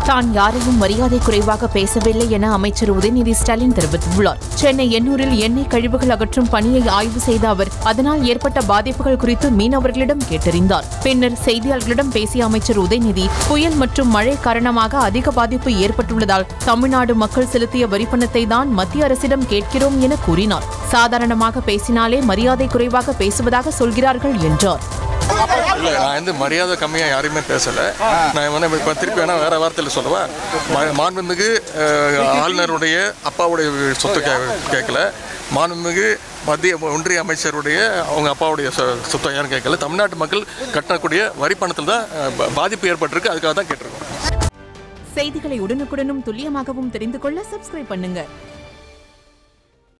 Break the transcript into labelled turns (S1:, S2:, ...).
S1: தான் யாரையும் மரியாதை குறைவாக பேசவில்லை என அமைச்சர் உதயநிதி ஸ்டாலின் தெரிவித்துள்ளார் சென்னை எண்ணூரில் எண்ணெய் கழிவுகள் அகற்றும் பணியை ஆய்வு செய்த அவர் அதனால் ஏற்பட்ட பாதிப்புகள் குறித்து மீனவர்களிடம் கேட்டறிந்தார் பின்னர் செய்தியாளர்களிடம் பேசிய அமைச்சர் உதயநிதி புயல் மற்றும் மழை காரணமாக அதிக பாதிப்பு ஏற்பட்டுள்ளதால் தமிழ்நாடு மக்கள் செலுத்திய வரிப்பணத்தை தான் மத்திய அரசிடம் கேட்கிறோம் என கூறினார் சாதாரணமாக பேசினாலே மரியாதை குறைவாக பேசுவதாக சொல்கிறார்கள் என்றார்
S2: இல்லை நான் வந்து மரியாதை கம்மியாக யாரையுமே பேசலை நான் வந்து இப்போ திருப்பி வேணா வேற வார்த்தையில் சொல்லவா ம- மாண்புமிகு அஹ், ஆளுநருடைய அப்பாவுடைய சொத்து கே கேட்கல மாண்புமிகு மத்திய ஒன்றிய அமைச்சருடைய அவங்க அப்பாவுடைய சொ- சொத்தை யாரும் கேட்கல தமிழ்நாட்டு மக்கள் கட்டக்கூடிய வரி பணத்தில் தான் அஹ், பா- பாதிப்பு ஏற்பட்டிருக்கு அதுக்காக தான் கேட்டிருக்கோம்
S1: செய்திகளை உடனுக்குடனும் துல்லியமாகவும் தெரிந்து கொள்ள சப்ஸ்கிரைப் பண்ணுங்க